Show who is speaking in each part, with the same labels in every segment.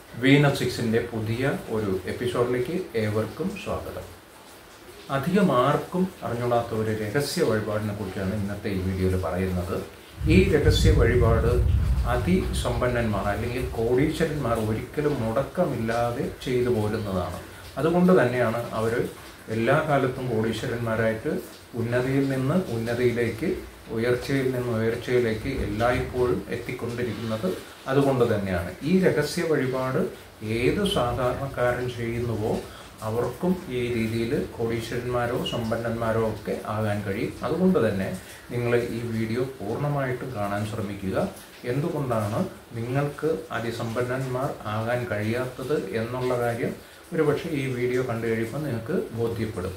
Speaker 1: Venus സിക്സിൻ്റെ പുതിയ ഒരു എപ്പിസോഡിലേക്ക് ഏവർക്കും സ്വാഗതം അധികം ആർക്കും അറിഞ്ഞുകൂടാത്ത ഒരു രഹസ്യ വഴിപാടിനെ കുറിച്ചാണ് ഇന്നത്തെ ഈ വീഡിയോയിൽ പറയുന്നത് ഈ രഹസ്യ വഴിപാട് അതിസമ്പന്നന്മാർ അല്ലെങ്കിൽ കോടീശ്വരന്മാർ ഒരിക്കലും മുടക്കമില്ലാതെ ചെയ്തു പോരുന്നതാണ് അതുകൊണ്ട് തന്നെയാണ് അവർ എല്ലാ കാലത്തും കോടീശ്വരന്മാരായിട്ട് ഉന്നതിയിൽ നിന്ന് ഉന്നതിയിലേക്ക് ഉയർച്ചയിൽ നിന്ന് ഉയർച്ചയിലേക്ക് എല്ലായ്പ്പോഴും എത്തിക്കൊണ്ടിരിക്കുന്നത് അതുകൊണ്ട് തന്നെയാണ് ഈ രഹസ്യ വഴിപാട് ഏത് സാധാരണക്കാരൻ ചെയ്യുന്നുവോ അവർക്കും ഈ രീതിയിൽ കോടീശ്വരന്മാരോ സമ്പന്നന്മാരോ ഒക്കെ ആകാൻ കഴിയും അതുകൊണ്ട് തന്നെ നിങ്ങൾ ഈ വീഡിയോ പൂർണ്ണമായിട്ടും കാണാൻ ശ്രമിക്കുക എന്തുകൊണ്ടാണ് നിങ്ങൾക്ക് അതിസമ്പന്നന്മാർ ആകാൻ കഴിയാത്തത് എന്നുള്ള കാര്യം ഒരുപക്ഷെ ഈ വീഡിയോ കണ്ടു കഴിയുമ്പോൾ നിങ്ങൾക്ക് ബോധ്യപ്പെടും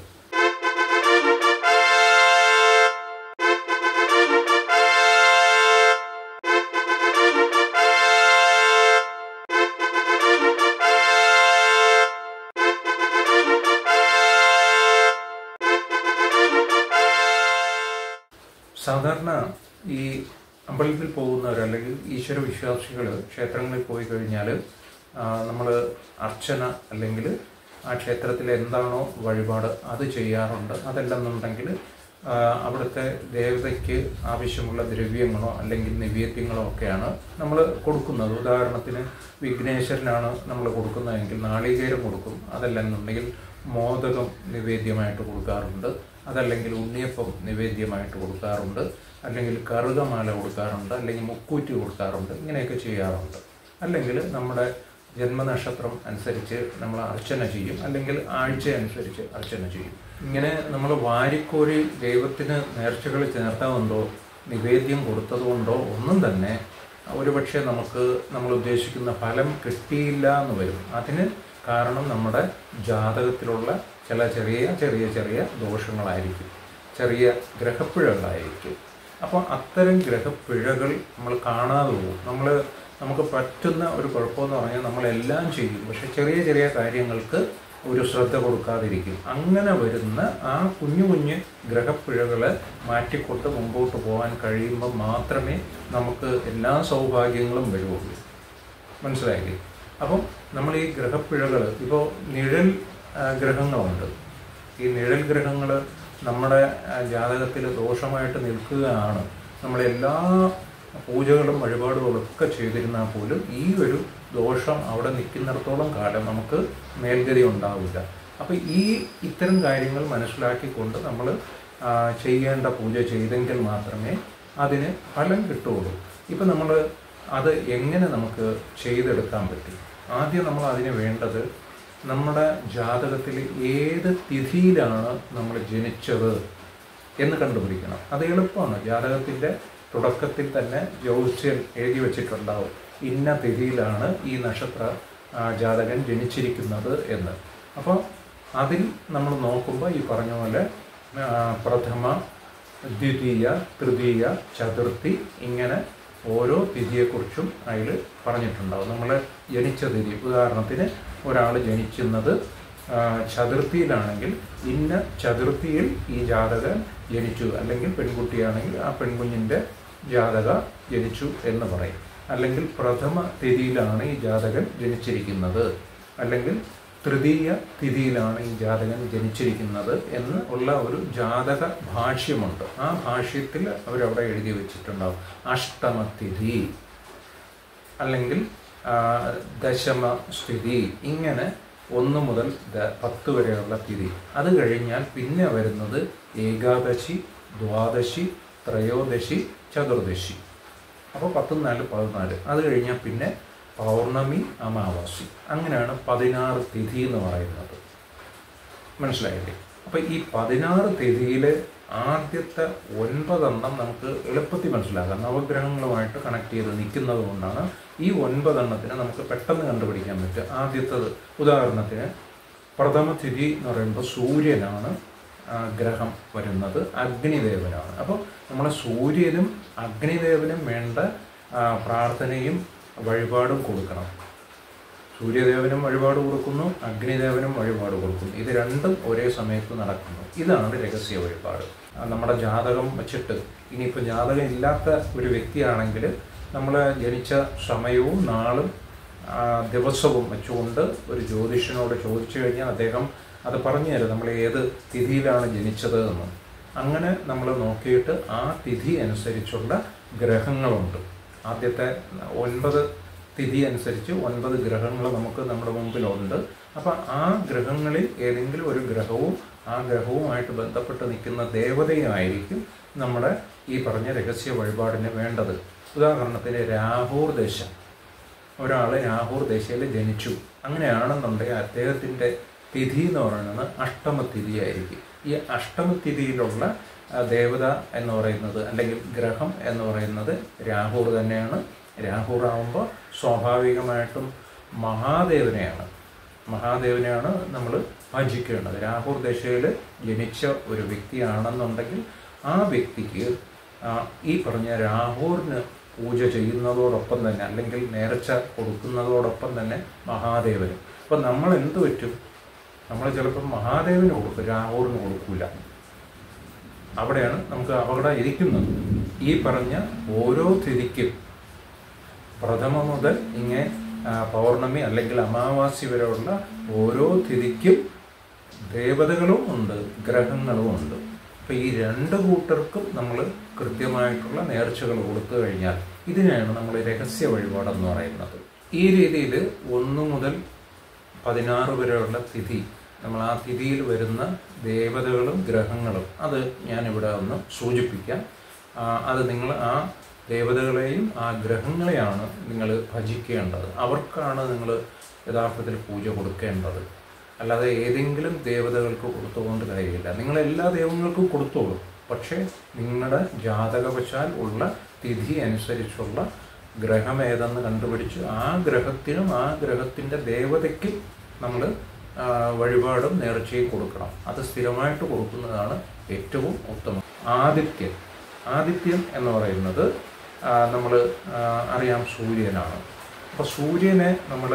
Speaker 1: സാധാരണ ഈ അമ്പലത്തിൽ പോകുന്നവർ അല്ലെങ്കിൽ ഈശ്വര വിശ്വാസികൾ ക്ഷേത്രങ്ങളിൽ പോയി കഴിഞ്ഞാൽ നമ്മൾ അർച്ചന അല്ലെങ്കിൽ ആ ക്ഷേത്രത്തിൽ എന്താണോ വഴിപാട് അത് ചെയ്യാറുണ്ട് അതല്ലെന്നുണ്ടെങ്കിൽ ആ, അവിടുത്തെ ദേവതയ്ക്ക് ആവശ്യമുള്ള ദ്രവ്യങ്ങളോ അല്ലെങ്കിൽ നിവേദ്യങ്ങളോ ഒക്കെയാണ് നമ്മൾ കൊടുക്കുന്നത് ഉദാഹരണത്തിന് വിഘ്നേശ്വരനാണ് നമ്മൾ കൊടുക്കുന്നതെങ്കിൽ നാളികേരം കൊടുക്കും അതല്ലെന്നുണ്ടെങ്കിൽ മോദകം നിവേദ്യമായിട്ട് കൊടുക്കാറുണ്ട് അതല്ലെങ്കിൽ ഉണ്ണിയപ്പം നിവേദ്യമായിട്ട് കൊടുക്കാറുണ്ട് അല്ലെങ്കിൽ കറുകമാല കൊടുക്കാറുണ്ട് അല്ലെങ്കിൽ മുക്കൂറ്റി കൊടുക്കാറുണ്ട് ഇങ്ങനെയൊക്കെ ചെയ്യാറുണ്ട് അല്ലെങ്കിൽ നമ്മുടെ ജന്മനക്ഷത്രം അനുസരിച്ച് നമ്മൾ അർച്ചന ചെയ്യും അല്ലെങ്കിൽ ആഴ്ച അനുസരിച്ച് അർച്ചന ചെയ്യും ഇങ്ങനെ നമ്മൾ വാരിക്കോരി ദൈവത്തിന് നേർച്ചകൾ ചേർത്തതുകൊണ്ടോ നിവേദ്യം കൊടുത്തതുകൊണ്ടോ ഒന്നും തന്നെ ഒരുപക്ഷെ നമുക്ക് നമ്മൾ ഉദ്ദേശിക്കുന്ന ഫലം കിട്ടിയില്ല എന്ന് വരും അതിന് കാരണം നമ്മുടെ ജാതകത്തിലുള്ള ചില ചെറിയ ചെറിയ ചെറിയ ദോഷങ്ങളായിരിക്കും ചെറിയ ഗ്രഹപ്പിഴകളായിരിക്കും അപ്പോൾ അത്തരം ഗ്രഹപ്പിഴകൾ നമ്മൾ കാണാതെ പോകും നമ്മൾ നമുക്ക് പറ്റുന്ന ഒരു കുഴപ്പമെന്ന് പറഞ്ഞാൽ നമ്മളെല്ലാം ചെയ്യും പക്ഷെ ചെറിയ ചെറിയ കാര്യങ്ങൾക്ക് ഒരു ശ്രദ്ധ കൊടുക്കാതിരിക്കും അങ്ങനെ വരുന്ന ആ കുഞ്ഞു കുഞ്ഞ് ഗ്രഹപ്പിഴകളെ മാറ്റിക്കൊണ്ട് മുമ്പോട്ട് പോകാൻ കഴിയുമ്പോൾ മാത്രമേ നമുക്ക് എല്ലാ സൗഭാഗ്യങ്ങളും വരുള്ളൂ മനസ്സിലായില്ലേ അപ്പം നമ്മൾ ഈ ഗ്രഹപ്പിഴകൾ ഇപ്പോൾ നിഴൽ ആ, ഗ്രഹങ്ങളുണ്ട് ഈ നിഴൽ ഗ്രഹങ്ങൾ നമ്മുടെ ആ, ജാതകത്തിൽ ദോഷമായിട്ട് നിൽക്കുകയാണ് നമ്മളെല്ലാ പൂജകളും വഴിപാടുകളും ഒക്കെ ചെയ്തിരുന്നാൽ പോലും ഈ ഒരു ദോഷം അവിടെ നിൽക്കുന്നിടത്തോളം കാലം നമുക്ക് മേൽഗതി ഉണ്ടാവില്ല അപ്പം ഈ ഇത്തരം കാര്യങ്ങൾ മനസ്സിലാക്കിക്കൊണ്ട് നമ്മൾ ചെയ്യേണ്ട പൂജ ചെയ്തെങ്കിൽ മാത്രമേ അതിന് ഫലം കിട്ടുകയുള്ളൂ ഇപ്പം നമ്മൾ അത് എങ്ങനെ നമുക്ക് ചെയ്തെടുക്കാൻ പറ്റും ആദ്യം നമ്മൾ അതിന് വേണ്ടത് നമ്മുടെ ജാതകത്തിൽ ഏത് തിഥിയിലാണ് നമ്മൾ ജനിച്ചത് എന്ന് കണ്ടുപിടിക്കണം അത് എളുപ്പമാണ് ജാതകത്തിൻ്റെ തുടക്കത്തിൽ തന്നെ ജ്യോത്സ്യൻ എഴുതി വച്ചിട്ടുണ്ടാവും ഇന്ന തിഥിയിലാണ് ഈ നക്ഷത്ര ആ, ജാതകൻ ജനിച്ചിരിക്കുന്നത് എന്ന് അപ്പോൾ അതിൽ നമ്മൾ നോക്കുമ്പോൾ ഈ പറഞ്ഞ പോലെ ആ, പ്രഥമ ദ്വിതീയ തൃതീയ ചതുർത്ഥി ഇങ്ങനെ ഓരോ തിഥിയെക്കുറിച്ചും അതിൽ പറഞ്ഞിട്ടുണ്ടാവും നമ്മൾ ജനിച്ച തിഥി ഉദാഹരണത്തിന് ഒരാൾ ജനിക്കുന്നത് ആ, ചതുർത്ഥിയിലാണെങ്കിൽ ഇന്ന ചതുർത്ഥിയിൽ ഈ ജാതകൻ ജനിച്ചു അല്ലെങ്കിൽ പെൺകുട്ടിയാണെങ്കിൽ ആ പെൺകുഞ്ഞിൻ്റെ ജാതക ജനിച്ചു എന്ന് പറയും അല്ലെങ്കിൽ പ്രഥമ തിഥിയിലാണ് ഈ ജാതകൻ ജനിച്ചിരിക്കുന്നത് അല്ലെങ്കിൽ തൃതീയ തിഥിയിലാണ് ഈ ജാതകൻ ജനിച്ചിരിക്കുന്നത് എന്ന് ഉള്ള ഒരു ജാതക ഭാഷ്യമുണ്ട് ആ ഭാഷ്യത്തിൽ അവരവിടെ എഴുതി വെച്ചിട്ടുണ്ടാവും അഷ്ടമതിഥി അല്ലെങ്കിൽ ആ, ദശമ സ്ഥിതി ഇങ്ങനെ ഒന്ന് മുതൽ ദ- പത്ത് വരെയുള്ള തിഥി അത് കഴിഞ്ഞാൽ പിന്നെ വരുന്നത് ഏകാദശി ദ്വാദശി ത്രയോദശി ചതുർദശി അപ്പോൾ പത്തും നാല് പതിനാല് അത് കഴിഞ്ഞാൽ പിന്നെ പൗർണമി അമാവാസി അങ്ങനെയാണ് പതിനാറ് തിഥി എന്ന് പറയുന്നത് മനസ്സിലായില്ലേ അപ്പോൾ ഈ പതിനാറ് തിഥിയിലെ ആദ്യത്തെ ഒൻപതെണ്ണം നമുക്ക് എളുപ്പത്തിൽ മനസ്സിലാക്കാം നവഗ്രഹങ്ങളുമായിട്ട് കണക്ട് ചെയ്ത് നിൽക്കുന്നത് കൊണ്ടാണ് ഈ ഒൻപതെണ്ണത്തിന് നമുക്ക് പെട്ടെന്ന് കണ്ടുപിടിക്കാൻ പറ്റുക ആദ്യത്തത് ഉദാഹരണത്തിന് പ്രഥമ തിഥി എന്ന് പറയുമ്പോൾ സൂര്യനാണ് ആ, ഗ്രഹം വരുന്നത് അഗ്നിദേവനാണ് അപ്പോൾ നമ്മളെ സൂര്യനും അഗ്നിദേവനും വേണ്ട ആ, പ്രാർത്ഥനയും വഴിപാടും കൊടുക്കണം സൂര്യദേവനും വഴിപാട് കൊടുക്കുന്നു അഗ്നിദേവനും വഴിപാട് കൊടുക്കുന്നു ഇത് രണ്ടും ഒരേ സമയത്ത് നടക്കുന്നു ഇതാണ് രഹസ്യ വഴിപാട് ആ, നമ്മുടെ ജാതകം വെച്ചിട്ട് ഇനിയിപ്പോൾ ജാതകം ഇല്ലാത്ത ഒരു വ്യക്തിയാണെങ്കിൽ നമ്മൾ ജനിച്ച സമയവും നാളും ആ, ദിവസവും വെച്ചുകൊണ്ട് ഒരു ജ്യോതിഷനോട് ചോദിച്ചു കഴിഞ്ഞാൽ അദ്ദേഹം അത് പറഞ്ഞു തരും നമ്മൾ ഏത് തിഥിയിലാണ് ജനിച്ചത് എന്ന് അങ്ങനെ നമ്മൾ നോക്കിയിട്ട് ആ തിഥി അനുസരിച്ചുള്ള ഗ്രഹങ്ങളുണ്ട് ആദ്യത്തെ ഒൻപത് തിഥി അനുസരിച്ച് ഒൻപത് ഗ്രഹങ്ങൾ നമുക്ക് നമ്മുടെ മുമ്പിലുണ്ട് അപ്പം ആ ഗ്രഹങ്ങളിൽ ഏതെങ്കിലും ഒരു ഗ്രഹവും ആ ഗ്രഹവുമായിട്ട് ബന്ധപ്പെട്ട് നിൽക്കുന്ന ദേവതയായിരിക്കും നമ്മുടെ ഈ പറഞ്ഞ രഹസ്യ വഴിപാടിന് വേണ്ടത് ഉദാഹരണത്തിന് രാഹൂർ ദശ ഒരാൾ രാഹൂർ ദശയിൽ ജനിച്ചു അങ്ങനെയാണെന്നുണ്ടെങ്കിൽ അദ്ദേഹത്തിൻ്റെ തിഥി എന്ന് പറയുന്നത് അഷ്ടമതിഥി ആയിരിക്കും ഈ അഷ്ടമതിഥിയിലുള്ള ആ, ദേവത എന്ന് പറയുന്നത് അല്ലെങ്കിൽ ഗ്രഹം എന്ന് പറയുന്നത് രാഹുർ തന്നെയാണ് രാഹുർ ആകുമ്പോൾ സ്വാഭാവികമായിട്ടും മഹാദേവനെയാണ് മഹാദേവനെയാണ് നമ്മൾ ഭജിക്കേണ്ടത് രാഹുർ ദശയിൽ ജനിച്ച ഒരു വ്യക്തിയാണെന്നുണ്ടെങ്കിൽ ആ വ്യക്തിക്ക് ആ, ഈ പറഞ്ഞ രാഹുറിന് പൂജ ചെയ്യുന്നതോടൊപ്പം തന്നെ അല്ലെങ്കിൽ നേർച്ച കൊടുക്കുന്നതോടൊപ്പം തന്നെ മഹാദേവനും അപ്പം നമ്മൾ എന്ത് പറ്റും നമ്മൾ ചിലപ്പോൾ മഹാദേവന് കൊടുക്കും രാഹുറിന് കൊടുക്കൂല അവിടെയാണ് നമുക്ക് അപകടം ഇരിക്കുന്നത് ഈ പറഞ്ഞ ഓരോ തിഥിക്കും പ്രഥമ മുതൽ ഇങ്ങനെ ആ, പൗർണമി അല്ലെങ്കിൽ അമാവാസി വരെയുള്ള ഓരോ തിഥിക്കും ദേവതകളും ഉണ്ട് ഗ്രഹങ്ങളും ഉണ്ട് അപ്പം ഈ രണ്ട് കൂട്ടർക്കും നമ്മൾ കൃത്യമായിട്ടുള്ള നേർച്ചകൾ കൊടുത്തു കഴിഞ്ഞാൽ ഇതിനെയാണ് നമ്മൾ രഹസ്യ വഴിപാടെന്ന് പറയുന്നത് ഈ രീതിയിൽ ഒന്ന് മുതൽ പതിനാറ് വരെയുള്ള തിഥി നമ്മൾ ആ തിഥിയിൽ വരുന്ന ദേവതകളും ഗ്രഹങ്ങളും അത് ഞാനിവിടെ ഒന്ന് സൂചിപ്പിക്കാം ആ, അത് നിങ്ങൾ ആ ദേവതകളെയും ആ ഗ്രഹങ്ങളെയാണ് നിങ്ങൾ ഭജിക്കേണ്ടത് അവർക്കാണ് നിങ്ങൾ യഥാർത്ഥത്തിൽ പൂജ കൊടുക്കേണ്ടത് അല്ലാതെ ഏതെങ്കിലും ദേവതകൾക്ക് കൊടുത്തുകൊണ്ട് കാര്യമില്ല നിങ്ങൾ എല്ലാ ദൈവങ്ങൾക്കും കൊടുത്തോളൂ പക്ഷേ നിങ്ങളുടെ ജാതകവശാൽ ഉള്ള തിഥി അനുസരിച്ചുള്ള ഗ്രഹം ഏതെന്ന് കണ്ടുപിടിച്ച് ആ ഗ്രഹത്തിനും ആ ഗ്രഹത്തിൻ്റെ ദേവതയ്ക്കും നമ്മൾ വഴിപാടും നേർച്ചയും കൊടുക്കണം അത് സ്ഥിരമായിട്ട് കൊടുക്കുന്നതാണ് ഏറ്റവും ഉത്തമം ആദിത്യൻ ആദിത്യൻ എന്ന് പറയുന്നത് നമ്മൾ അറിയാം സൂര്യനാണ് അപ്പോൾ സൂര്യനെ നമ്മൾ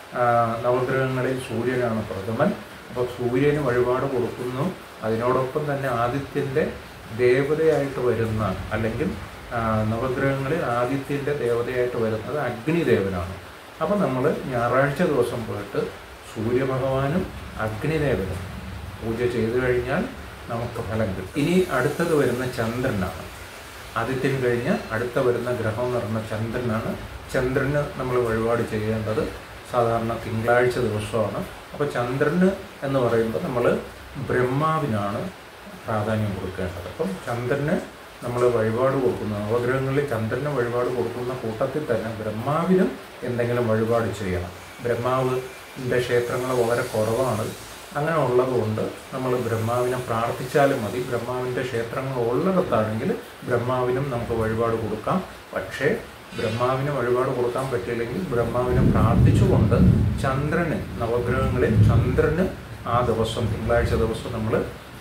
Speaker 1: നവഗ്രഹങ്ങളിൽ സൂര്യനാണ് പ്രഥമൻ അപ്പോൾ സൂര്യന് വഴിപാട് കൊടുക്കുന്നു അതിനോടൊപ്പം തന്നെ ആദിത്യൻ്റെ ദേവതയായിട്ട് വരുന്ന അല്ലെങ്കിൽ ആ, നവഗ്രഹങ്ങളിൽ ആദിത്യൻ്റെ ദേവതയായിട്ട് വരുന്നത് അഗ്നിദേവനാണ് അപ്പോൾ നമ്മൾ ഞായറാഴ്ച ദിവസം പോയിട്ട് സൂര്യഭഗവാനും അഗ്നിദേവനും പൂജ ചെയ്തു കഴിഞ്ഞാൽ നമുക്ക് ഫലം കിട്ടും ഇനി അടുത്തത് വരുന്ന ചന്ദ്രനാണ് ആദിത്യൻ കഴിഞ്ഞ് അടുത്ത വരുന്ന ഗ്രഹം എന്ന് പറയുന്ന ചന്ദ്രനാണ് ചന്ദ്രന് നമ്മൾ വഴിപാട് ചെയ്യേണ്ടത് സാധാരണ തിങ്കളാഴ്ച ദിവസമാണ് അപ്പോൾ ചന്ദ്രന് എന്ന് പറയുമ്പോൾ നമ്മൾ ബ്രഹ്മാവിനാണ് പ്രാധാന്യം കൊടുക്കേണ്ടത് അപ്പം ചന്ദ്രന് നമ്മൾ വഴിപാട് കൊടുക്കുന്ന നവഗ്രഹങ്ങളിൽ ചന്ദ്രന് വഴിപാട് കൊടുക്കുന്ന കൂട്ടത്തിൽ തന്നെ ബ്രഹ്മാവിനും എന്തെങ്കിലും വഴിപാട് ചെയ്യണം ബ്രഹ്മാവിൻ്റെ ക്ഷേത്രങ്ങൾ വളരെ കുറവാണ് അങ്ങനെ ഉള്ളതുകൊണ്ട് നമ്മൾ ബ്രഹ്മാവിനെ പ്രാർത്ഥിച്ചാലും മതി ബ്രഹ്മാവിൻ്റെ ക്ഷേത്രങ്ങൾ ഉള്ളിടത്താണെങ്കിൽ ബ്രഹ്മാവിനും നമുക്ക് വഴിപാട് കൊടുക്കാം പക്ഷേ ബ്രഹ്മാവിന് വഴിപാട് കൊടുക്കാൻ പറ്റില്ലെങ്കിൽ ബ്രഹ്മാവിനെ പ്രാർത്ഥിച്ചുകൊണ്ട് ചന്ദ്രന് നവഗ്രഹങ്ങളിൽ ചന്ദ്രന് ആ ദിവസം തിങ്കളാഴ്ച ദിവസം നമ്മൾ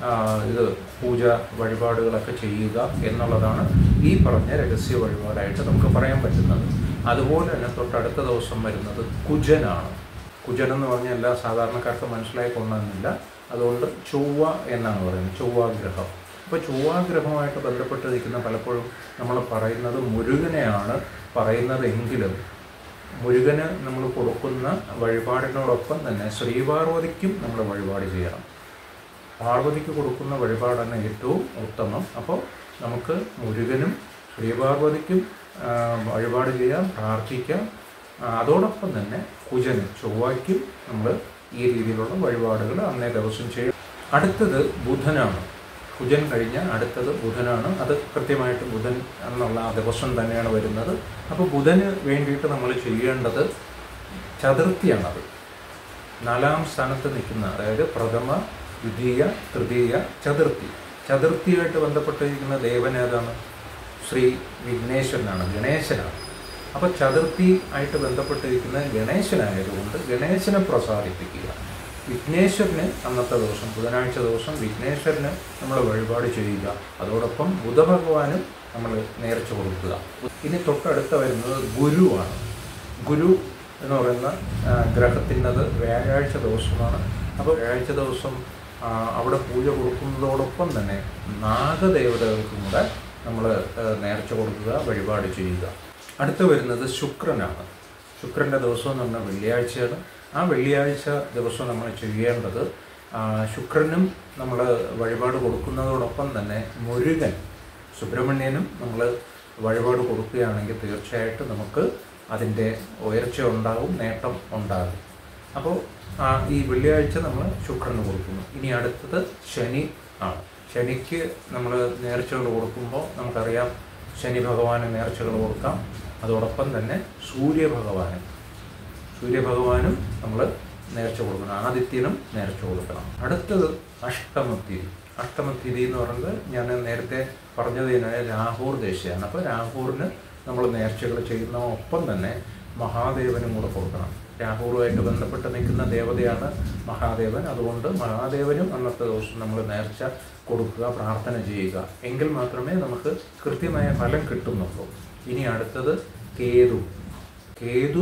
Speaker 1: ഇത് പൂജ വഴിപാടുകളൊക്കെ ചെയ്യുക എന്നുള്ളതാണ് ഈ പറഞ്ഞ രഹസ്യ വഴിപാടായിട്ട് നമുക്ക് പറയാൻ പറ്റുന്നത് അതുപോലെ തന്നെ തൊട്ടടുത്ത ദിവസം വരുന്നത് കുജനാണ് കുജൻ എന്ന് പറഞ്ഞാൽ എല്ലാ സാധാരണക്കാർക്ക് മനസ്സിലായിക്കൊണ്ടെന്നില്ല അതുകൊണ്ട് ചൊവ്വ എന്നാണ് പറയുന്നത് ചൊവ്വാഗ്രഹം അപ്പോൾ ചൊവ്വാഗ്രഹമായിട്ട് ബന്ധപ്പെട്ട് നിൽക്കുന്ന പലപ്പോഴും നമ്മൾ പറയുന്നത് മുരുകനെയാണ് പറയുന്നതെങ്കിലും മുരുകന് നമ്മൾ കൊടുക്കുന്ന വഴിപാടിനോടൊപ്പം തന്നെ ശ്രീപാർവതിക്കും നമ്മൾ വഴിപാട് ചെയ്യണം പാർവതിക്ക് കൊടുക്കുന്ന വഴിപാടാണ് ഏറ്റവും ഉത്തമം അപ്പോൾ നമുക്ക് മുരുകനും ശ്രീപാർവതിക്കും ആ, വഴിപാട് ചെയ്യാം പ്രാർത്ഥിക്കാം ആ, അതോടൊപ്പം തന്നെ കുജനും ചൊവ്വയ്ക്കും നമ്മൾ ഈ രീതിയിലുള്ള വഴിപാടുകൾ അന്നേ ദിവസം ചെയ്യും അടുത്തത് ബുധനാണ് കുജൻ കഴിഞ്ഞ അടുത്തത് ബുധനാണ് അത് കൃത്യമായിട്ട് ബുധൻ എന്നുള്ള ആ ദിവസം തന്നെയാണ് വരുന്നത് അപ്പോൾ ബുധന് വേണ്ടിയിട്ട് നമ്മൾ ചെയ്യേണ്ടത് ചതുർത്ഥിയാണത് നാലാം സ്ഥാനത്ത് നിൽക്കുന്ന അതായത് പ്രഥമ ദ്വിതീയ തൃതീയ ചതുർത്ഥി ചതുർത്ഥിയായിട്ട് ബന്ധപ്പെട്ടിരിക്കുന്ന ദേവൻ ഏതാണ് ശ്രീ വിഘ്നേശ്വരനാണ് ഗണേശനാണ് അപ്പോൾ ചതുർത്ഥി ആയിട്ട് ബന്ധപ്പെട്ടിരിക്കുന്ന ഗണേശനായതുകൊണ്ട് ഗണേശനെ പ്രസാദിപ്പിക്കുക വിഘ്നേശ്വരന് അന്നത്തെ ദിവസം ബുധനാഴ്ച ദിവസം വിഘ്നേശ്വരന് നമ്മൾ വഴിപാട് ചെയ്യുക അതോടൊപ്പം ബുധഭഗവാനും നമ്മൾ നേർച്ച കൊടുക്കുക ഇനി തൊട്ടടുത്ത വരുന്നത് ഗുരുവാണ് ഗുരു എന്ന് പറയുന്ന ആ, ഗ്രഹത്തിൻ്റെത് വ്യാഴാഴ്ച ദിവസമാണ് അപ്പോൾ വ്യാഴാഴ്ച ദിവസം ആ, അവിടെ പൂജ കൊടുക്കുന്നതോടൊപ്പം തന്നെ നാഗദേവതകൾക്കും കൂടെ നമ്മൾ നേർച്ച കൊടുക്കുക വഴിപാട് ചെയ്യുക അടുത്ത് വരുന്നത് ശുക്രനാണ് ശുക്രൻ്റെ ദിവസം എന്ന് പറഞ്ഞാൽ വെള്ളിയാഴ്ചയാണ് ആ വെള്ളിയാഴ്ച ദിവസം നമ്മൾ ചെയ്യേണ്ടത് ആ, ശുക്രനും നമ്മൾ വഴിപാട് കൊടുക്കുന്നതോടൊപ്പം തന്നെ മുരുകൻ സുബ്രഹ്മണ്യനും നമ്മൾ വഴിപാട് കൊടുക്കുകയാണെങ്കിൽ തീർച്ചയായിട്ടും നമുക്ക് അതിൻ്റെ ഉയർച്ച ഉണ്ടാകും നേട്ടം ഉണ്ടാകും അപ്പോൾ ആ, ഈ വെള്ളിയാഴ്ച നമ്മൾ ശുക്രന് കൊടുക്കുന്നു ഇനി അടുത്തത് ശനി ആണ് ശനിക്ക് നമ്മൾ നേർച്ചകൾ കൊടുക്കുമ്പോൾ നമുക്കറിയാം ശനി ഭഗവാന് നേർച്ചകൾ കൊടുക്കാം അതോടൊപ്പം തന്നെ സൂര്യഭഗവാനും സൂര്യഭഗവാനും നമ്മൾ നേർച്ച കൊടുക്കണം ആദിത്യനും നേർച്ച കൊടുക്കണം അടുത്തത് അഷ്ടമത്തിരി അഷ്ടമത്തിരി എന്ന് പറയുന്നത് ഞാൻ നേരത്തെ പറഞ്ഞത് തന്നെ രാഹൂർ ദേശീയമാണ് അപ്പോൾ രാഹൂറിന് നമ്മൾ നേർച്ചകൾ ചെയ്യുന്ന ഒപ്പം തന്നെ മഹാദേവനും കൂടെ കൊടുക്കണം രാഹുറുമായിട്ട് ബന്ധപ്പെട്ട് നിൽക്കുന്ന ദേവതയാണ് മഹാദേവൻ അതുകൊണ്ട് മഹാദേവനും അന്നത്തെ ദിവസം നമ്മൾ നേർച്ച കൊടുക്കുക പ്രാർത്ഥന ചെയ്യുക എങ്കിൽ മാത്രമേ നമുക്ക് കൃത്യമായ ഫലം കിട്ടുന്നുള്ളൂ ഇനി അടുത്തത് കേതു കേതു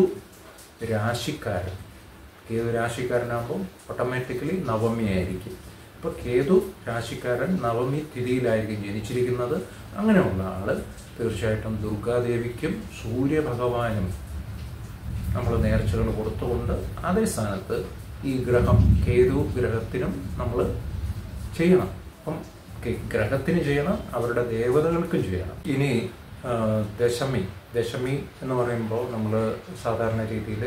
Speaker 1: രാശിക്കാരൻ കേതു രാശിക്കാരനാകുമ്പോൾ ഓട്ടോമാറ്റിക്കലി നവമി ആയിരിക്കും അപ്പോൾ കേതു രാശിക്കാരൻ നവമി തിഥിയിലായിരിക്കും ജനിച്ചിരിക്കുന്നത് അങ്ങനെയുള്ള ആള് തീർച്ചയായിട്ടും ദുർഗാദേവിക്കും സൂര്യഭഗവാനും നമ്മൾ നേർച്ചകൾ കൊടുത്തുകൊണ്ട് അതേ സ്ഥാനത്ത് ഈ ഗ്രഹം കേതു ഗ്രഹത്തിനും നമ്മൾ ചെയ്യണം അപ്പം കെ- ഗ്രഹത്തിന് ചെയ്യണം അവരുടെ ദേവതകൾക്കും ചെയ്യണം ഇനി ആ, ദശമി ദശമി എന്ന് പറയുമ്പോൾ നമ്മൾ സാധാരണ രീതിയിൽ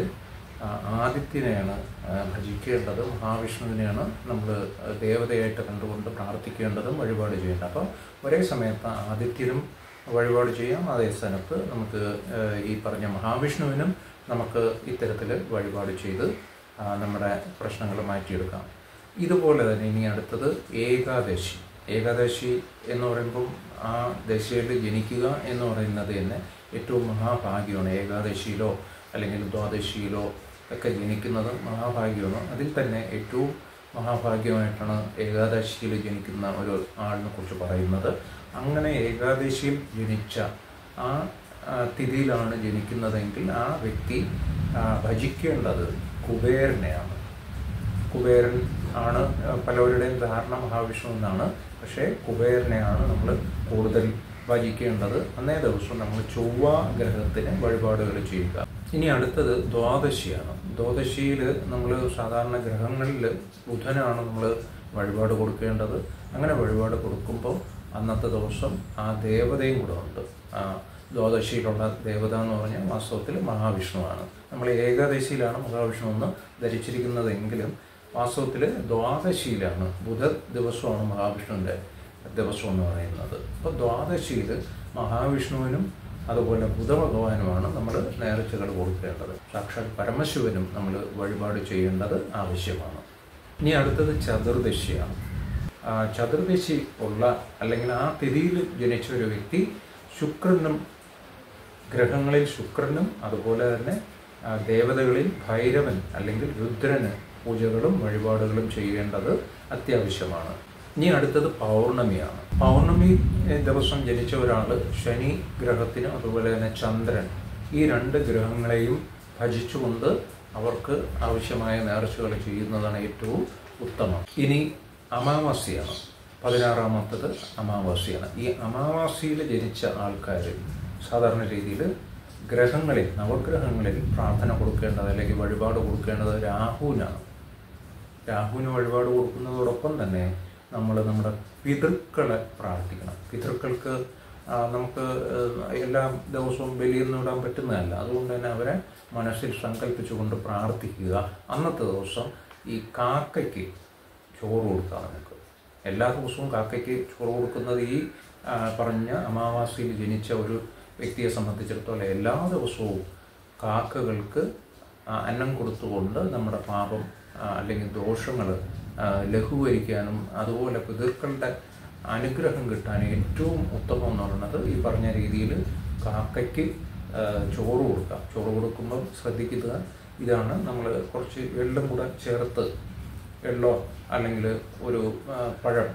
Speaker 1: ആദിത്യനെയാണ് ആ, ഭജിക്കേണ്ടത് മഹാവിഷ്ണുവിനെയാണ് നമ്മൾ ദേവതയായിട്ട് കണ്ടുകൊണ്ട് പ്രാർത്ഥിക്കേണ്ടതും വഴിപാട് ചെയ്യേണ്ടത് അപ്പോൾ ഒരേ സമയത്ത് ആദിത്യനും വഴിപാട് ചെയ്യാം അതേ സ്ഥാനത്ത് നമുക്ക് ആ, ഈ പറഞ്ഞ മഹാവിഷ്ണുവിനും നമുക്ക് ഇത്തരത്തിൽ വഴിപാട് ചെയ്ത് ആ, നമ്മുടെ പ്രശ്നങ്ങൾ മാറ്റിയെടുക്കാം ഇതുപോലെ തന്നെ ഇനി അടുത്തത് ഏകാദശി ഏകാദശി എന്ന് പറയുമ്പം ആ ദശയിൽ ജനിക്കുക എന്ന് പറയുന്നത് തന്നെ ഏറ്റവും മഹാഭാഗ്യമാണ് ഏകാദശിയിലോ അല്ലെങ്കിൽ ദ്വാദശിയിലോ ഒക്കെ ജനിക്കുന്നത് മഹാഭാഗ്യമാണ് അതിൽ തന്നെ ഏറ്റവും മഹാഭാഗ്യമായിട്ടാണ് ഏകാദശിയിൽ ജനിക്കുന്ന ഒരു ആളിനെ കുറിച്ച് പറയുന്നത് അങ്ങനെ ഏകാദശിയിൽ ജനിച്ച ആ ആ, തിഥിയിലാണ് ജനിക്കുന്നതെങ്കിൽ ആ വ്യക്തി ആ, ഭജിക്കേണ്ടത് കുബേരനെയാണ് കുബേരൻ ആണ് പലവരുടെയും ധാരണ മഹാവിഷ്ണു എന്നാണ് പക്ഷേ കുബേരനെയാണ് നമ്മൾ കൂടുതൽ ഭജിക്കേണ്ടത് അന്നേ ദിവസം നമ്മൾ ചൊവ്വ ഗ്രഹത്തിന് വഴിപാടുകൾ ചെയ്യുക ഇനി അടുത്തത് ദ്വാദശിയാണ് ദ്വാദശിയിൽ നമ്മൾ സാധാരണ ഗ്രഹങ്ങളിൽ ബുധനാണ് നമ്മൾ വഴിപാട് കൊടുക്കേണ്ടത് അങ്ങനെ വഴിപാട് കൊടുക്കുമ്പോൾ അന്നത്തെ ദിവസം ആ ദേവതയും കൂടെ ഉണ്ട് ആ ദ്വാദശിയിലുള്ള ദേവത എന്ന് പറഞ്ഞാൽ വാസ്തവത്തിൽ മഹാവിഷ്ണുവാണ് നമ്മൾ ഏകാദശിയിലാണ് മഹാവിഷ്ണു എന്ന് ധരിച്ചിരിക്കുന്നതെങ്കിലും വാസ്തവത്തിൽ ദ്വാദശിയിലാണ് ബുധ ദിവസമാണ് മഹാവിഷ്ണുവിൻ്റെ ദിവസം എന്ന് പറയുന്നത് അപ്പോൾ ദ്വാദശിയിൽ മഹാവിഷ്ണുവിനും അതുപോലെ ബുധഭഗവാനുമാണ് നമ്മൾ നേർച്ചകൾ കൊടുക്കേണ്ടത് സാക്ഷാൽ പരമശിവനും നമ്മൾ വഴിപാട് ചെയ്യേണ്ടത് ആവശ്യമാണ് ഇനി അടുത്തത് ചതുർദശിയാണ് ആ ചതുർദശി ഉള്ള അല്ലെങ്കിൽ ആ തിഥിയിൽ ജനിച്ച ഒരു വ്യക്തി ശുക്രനും ഗ്രഹങ്ങളിൽ ശുക്രനും അതുപോലെ തന്നെ ആ, ദേവതകളിൽ ഭൈരവൻ അല്ലെങ്കിൽ രുദ്രന് പൂജകളും വഴിപാടുകളും ചെയ്യേണ്ടത് അത്യാവശ്യമാണ് ഇനി അടുത്തത് പൗർണമിയാണ് പൗർണമി ഏഹ്, ദിവസം ജനിച്ച ഒരാൾ ശനി ഗ്രഹത്തിനും അതുപോലെ തന്നെ ചന്ദ്രൻ ഈ രണ്ട് ഗ്രഹങ്ങളെയും ഭജിച്ചുകൊണ്ട് അവർക്ക് ആവശ്യമായ നേർച്ചകൾ ചെയ്യുന്നതാണ് ഏറ്റവും ഉത്തമം ഇനി അമാവാസ്യയാണ് പതിനാറാമത്തത് അമാവാസ്യയാണ് ഈ അമാവാസ്യയിൽ ജനിച്ച ആൾക്കാർ സാധാരണ രീതിയിൽ ഗ്രഹങ്ങളിൽ നവഗ്രഹങ്ങളിൽ പ്രാർത്ഥന കൊടുക്കേണ്ടത് അല്ലെങ്കിൽ വഴിപാട് കൊടുക്കേണ്ടത് രാഹുവിനാണ് രാഹുവിന് വഴിപാട് കൊടുക്കുന്നതോടൊപ്പം തന്നെ നമ്മൾ നമ്മുടെ പിതൃക്കളെ പ്രാർത്ഥിക്കണം പിതൃക്കൾക്ക് ആ, നമുക്ക് ഏഹ്, എല്ലാ ദിവസവും ബലിയൊന്നും ഇടാൻ പറ്റുന്നതല്ല അതുകൊണ്ട് തന്നെ അവരെ മനസ്സിൽ സങ്കല്പിച്ചുകൊണ്ട് പ്രാർത്ഥിക്കുക അന്നത്തെ ദിവസം ഈ കാക്കയ്ക്ക് ചോറ് കൊടുക്കാം നമുക്ക് എല്ലാ ദിവസവും കാക്കയ്ക്ക് ചോറ് കൊടുക്കുന്നത് ഈ ആ, പറഞ്ഞ അമാവാസിയിൽ ജനിച്ച ഒരു വ്യക്തിയെ സംബന്ധിച്ചിടത്തോളം എല്ലാ ദിവസവും കാക്കകൾക്ക് ആ, അന്നം കൊടുത്തുകൊണ്ട് നമ്മുടെ പാപം ആ, അല്ലെങ്കിൽ ദോഷങ്ങൾ ലഘൂകരിക്കാനും അതുപോലെ പിതൃക്കളുടെ അനുഗ്രഹം കിട്ടാൻ ഏറ്റവും ഉത്തമം എന്ന് പറയുന്നത് ഈ പറഞ്ഞ രീതിയിൽ കാക്കയ്ക്ക് ആ, ചോറ് കൊടുക്കാം ചോറ് കൊടുക്കുമ്പോൾ ശ്രദ്ധിക്കുക ഇതാണ് നമ്മൾ കുറച്ച് എള്ളും കൂടെ ചേർത്ത് എള്ളോ അല്ലെങ്കിൽ ഒരു ആ, പഴം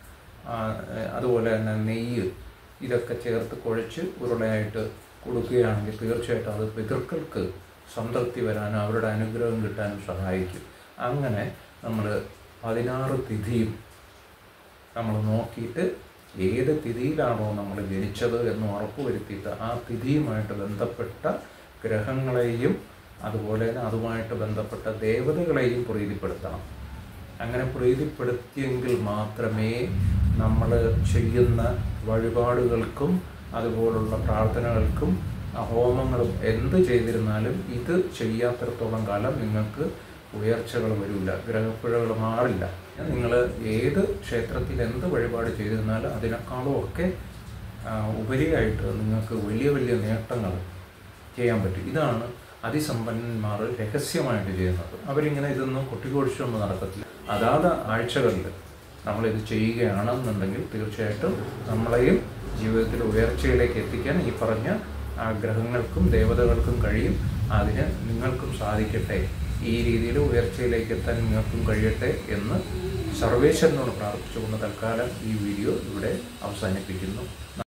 Speaker 1: ആ, അതുപോലെ തന്നെ നെയ്യ് ഇതൊക്കെ ചേർത്ത് കുഴച്ച് ഉരുളയായിട്ട് കൊടുക്കുകയാണെങ്കിൽ തീർച്ചയായിട്ടും അത് പിതൃക്കൾക്ക് സംതൃപ്തി വരാനും അവരുടെ അനുഗ്രഹം കിട്ടാനും സഹായിക്കും അങ്ങനെ നമ്മൾ പതിനാറ് തിഥിയും നമ്മൾ നോക്കിയിട്ട് ഏത് തിഥിയിലാണോ നമ്മൾ ജനിച്ചത് എന്ന് ഉറപ്പുവരുത്തിയിട്ട് ആ തിഥിയുമായിട്ട് ബന്ധപ്പെട്ട ഗ്രഹങ്ങളെയും അതുപോലെ തന്നെ അതുമായിട്ട് ബന്ധപ്പെട്ട ദേവതകളെയും പ്രീതിപ്പെടുത്തണം അങ്ങനെ പ്രീതിപ്പെടുത്തിയെങ്കിൽ മാത്രമേ നമ്മൾ ചെയ്യുന്ന വഴിപാടുകൾക്കും അതുപോലുള്ള പ്രാർത്ഥനകൾക്കും ആ ഹോമങ്ങളും എന്ത് ചെയ്തിരുന്നാലും ഇത് ചെയ്യാത്തിടത്തോളം കാലം നിങ്ങൾക്ക് ഉയർച്ചകൾ വരില്ല ഗ്രഹപ്പിഴകൾ മാറില്ല നിങ്ങൾ ഏത് ക്ഷേത്രത്തിൽ എന്ത് വഴിപാട് ചെയ്തിരുന്നാലും അതിനേക്കാളും ഒക്കെ ആ, ഉപരിയായിട്ട് നിങ്ങൾക്ക് വലിയ വലിയ നേട്ടങ്ങൾ ചെയ്യാൻ പറ്റും ഇതാണ് അതിസമ്പന്നന്മാർ രഹസ്യമായിട്ട് ചെയ്യുന്നത് അവരിങ്ങനെ ഇതൊന്നും കൊട്ടിക്കൊഴിച്ചൊന്നും നടക്കത്തില്ല അതാത് ആഴ്ചകളിൽ നമ്മളിത് ചെയ്യുകയാണെന്നുണ്ടെങ്കിൽ തീർച്ചയായിട്ടും നമ്മളെയും ജീവിതത്തിൽ ഉയർച്ചയിലേക്ക് എത്തിക്കാൻ ഈ പറഞ്ഞ ആഗ്രഹങ്ങൾക്കും ദേവതകൾക്കും കഴിയും അതിന് നിങ്ങൾക്കും സാധിക്കട്ടെ ഈ രീതിയിൽ ഉയർച്ചയിലേക്ക് എത്താൻ നിങ്ങൾക്കും കഴിയട്ടെ എന്ന് സർവേശ്വരനോട് പ്രാർത്ഥിച്ചുകൊണ്ട് തൽക്കാലം ഈ വീഡിയോ ഇവിടെ അവസാനിപ്പിക്കുന്നു